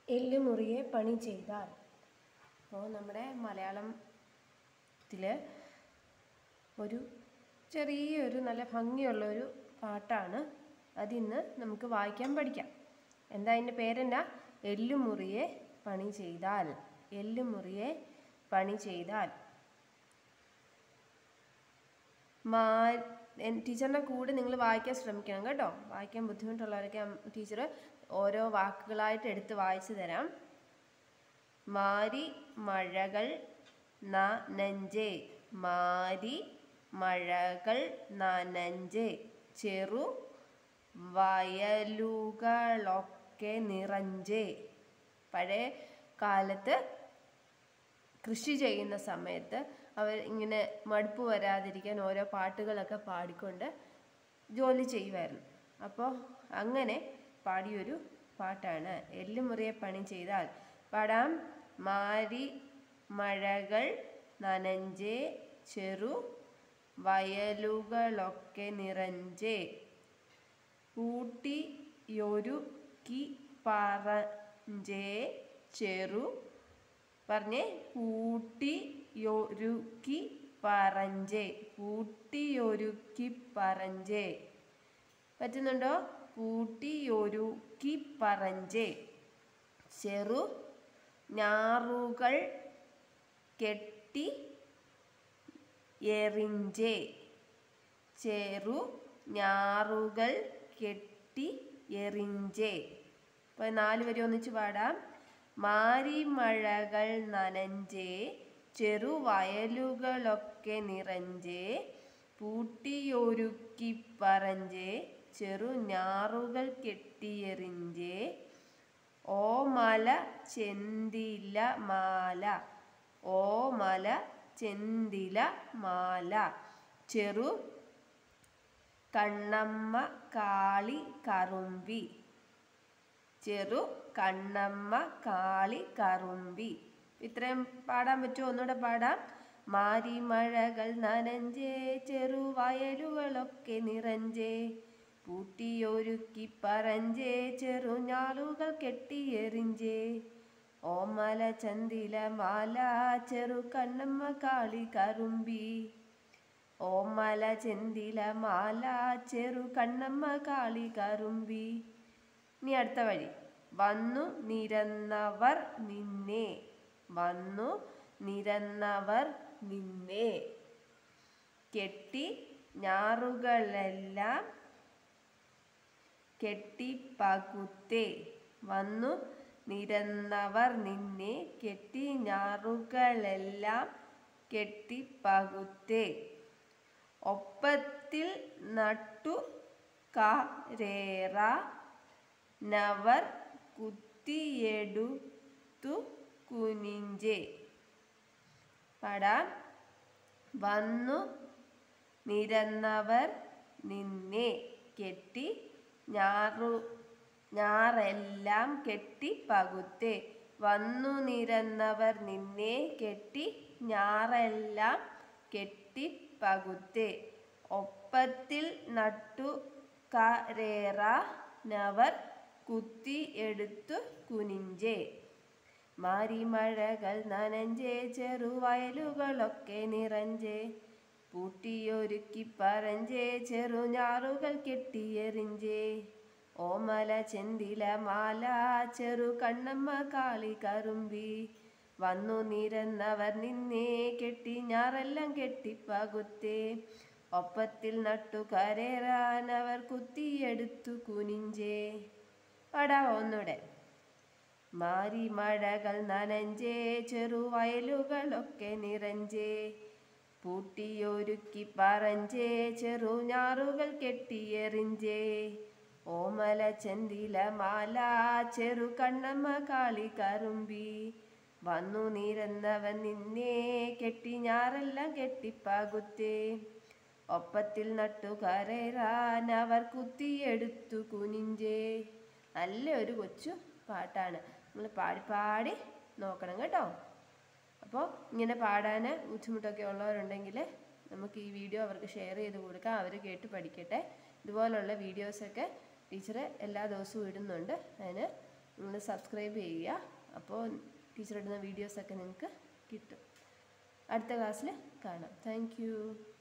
എല്ലുമുറിയെ പണി ചെയ്താൽ അപ്പോൾ നമ്മുടെ മലയാളത്തിൽ ഒരു ചെറിയൊരു നല്ല ഭംഗിയുള്ള ഒരു പാട്ടാണ് അതിന്ന് നമുക്ക് വായിക്കാൻ പഠിക്കാം എന്താ അതിൻ്റെ പേരെന്നാ എല്ലുമുറിയെ പണി ചെയ്താൽ എല്ലുമുറിയെ പണി ചെയ്താൽ മാ എൻ- ടീച്ചറിൻ്റെ കൂടെ നിങ്ങൾ വായിക്കാൻ ശ്രമിക്കണം കേട്ടോ വായിക്കാൻ ബുദ്ധിമുട്ടുള്ളവരൊക്കെ ടീച്ചർ ഓരോ വാക്കുകളായിട്ട് എടുത്ത് വായിച്ചു തരാം മാരി മഴകൾ നനഞ്ചേ മാരി മഴകൾ നനഞ്ചേ ചെറു വയലുകളൊക്കെ നിറഞ്ചേ പഴയ കാലത്ത് കൃഷി ചെയ്യുന്ന സമയത്ത് അവർ ഇങ്ങനെ മടുപ്പ് വരാതിരിക്കാൻ ഓരോ പാട്ടുകളൊക്കെ പാടിക്കൊണ്ട് ജോലി ചെയ്യുമായിരുന്നു അപ്പോൾ അങ്ങനെ പാടിയൊരു പാട്ടാണ് എല്ലുമുറിയെ പണി ചെയ്താൽ പാടാം മാരി മഴകൾ നനഞ്ചേ ചെറു വയലുകളൊക്കെ നിറഞ്ചേ ഊട്ടിയൊരുക്കി പറഞ്ചേ ചെറു പറഞ്ഞേ കൂട്ടിയൊരുക്കി പറഞ്ചേ കൂട്ടിയൊരുക്കി പറഞ്ചേ പറ്റുന്നുണ്ടോ കൂട്ടിയൊരുക്കി പറഞ്ചേ ചെറു ഞാറുകൾ കെട്ടി എറിഞ്ചേ ചെറു ഞാറുകൾ കെട്ടി എറിഞ്ചേ അപ്പോൾ നാല് വരി ഒന്നിച്ച് പാടാം മാരിമഴകൾ നനഞ്ചേ ചെറുവയലുകളൊക്കെ നിറഞ്ചേ പൂട്ടിയൊരുക്കി പറഞ്ചേ ചെറു ഞാറുകൾ കെട്ടിയെറിഞ്ചേ ഓമല ചെന്തില മാല ഓമല ചെന്തില മാല ചെറു കണ്ണമ്മ കാളി കറുമ്പി ചെറു കണ്ണമ്മ കാളി കറുമ്പി ഇത്രയും പാടാൻ പറ്റുമോ ഒന്നുകൂടെ പാടാം മാരിമഴകൾ നനഞ്ചേ ചെറുവയലുകളൊക്കെ നിറഞ്ചേ പൂട്ടിയൊരുക്കി പറഞ്ചേ ചെറുഞാളുകൾ കെട്ടിയെറിഞ്ചേ ഓമല ചന്തില മാല ചെറു കണ്ണമ്മ കാളി കറുമ്പി ഓമല ചെന്തില മാല ചെറു കണ്ണമ്മ കാളി കറുമ്പി ഇനി അടുത്ത വഴി വന്നു നിരന്നവർ നിന്നെ വന്നു നിരന്നവർ നിന്നെ കെട്ടി ഞാറുകളെല്ലാം കെട്ടി പകുത്തേ വന്നു നിരന്നവർ നിന്നെ കെട്ടി ഞാറുകളെല്ലാം കെട്ടി പകുത്തേ ഒപ്പത്തിൽ നട്ടു കാരേറ നവർ കുത്തിയെടുത്തു കുനിഞ്ചേ പാടാം വന്നു നിരന്നവർ നിന്നെ കെട്ടി ഞാറു ഞാറെല്ലാം കെട്ടി പകുത്തേ വന്നു നിരന്നവർ നിന്നെ കെട്ടി ഞാറെല്ലാം കെട്ടി പകുത്തേ ഒപ്പത്തിൽ നട്ടു കരേറ നവർ കുത്തി എടുത്തു കുനിഞ്ചേ മാരിമഴകൾ നനഞ്ചേ ചെറുവയലുകളൊക്കെ നിറഞ്ചേ പൂട്ടിയൊരുക്കി പറഞ്ചേ ചെറുഞാറുകൾ കെട്ടിയെറിഞ്ചേ ഓമല ചെന്തില മാല ചെറു കണ്ണമ്മ കാളി കറുമ്പി വന്നു നിരന്നവർ നിന്നെ കെട്ടി ഞാറെല്ലാം കെട്ടിപ്പകുത്തേ ഒപ്പത്തിൽ നട്ടു കരേറാൻ അവർ കുത്തിയെടുത്തു കുനിഞ്ചേ പാടാവോ ഒന്നൂടെ മാരിമഴകൾ നനഞ്ചേ ചെറുവയലുകളൊക്കെ നിറഞ്ചേ പൂട്ടിയൊരുക്കി പറഞ്ചേ ചെറു ഞാറുകൾ കെട്ടിയെറിഞ്ചേ ഓമല ചെന്തില മാല ചെറു കണ്ണമ്മ കാളി കറുമ്പി വന്നു നിരന്നവൻ നിന്നെ കെട്ടി ഞാറെല്ലാം കെട്ടിപ്പകുത്തേ ഒപ്പത്തിൽ നട്ടു കരേറാൻ അവർ കുത്തിയെടുത്തു കുനിഞ്ചേ നല്ല ഒരു കൊച്ചു പാട്ടാണ് നിങ്ങൾ പാടി പാടി നോക്കണം കേട്ടോ അപ്പോൾ ഇങ്ങനെ പാടാൻ ബുദ്ധിമുട്ടൊക്കെ ഉള്ളവരുണ്ടെങ്കിൽ നമുക്ക് ഈ വീഡിയോ അവർക്ക് ഷെയർ ചെയ്ത് കൊടുക്കാം അവർ കേട്ട് പഠിക്കട്ടെ ഇതുപോലുള്ള വീഡിയോസൊക്കെ ടീച്ചർ എല്ലാ ദിവസവും ഇടുന്നുണ്ട് അതിന് നിങ്ങൾ സബ്സ്ക്രൈബ് ചെയ്യുക അപ്പോൾ ടീച്ചർ ഇടുന്ന വീഡിയോസൊക്കെ നിങ്ങൾക്ക് കിട്ടും അടുത്ത ക്ലാസ്സിൽ കാണാം താങ്ക്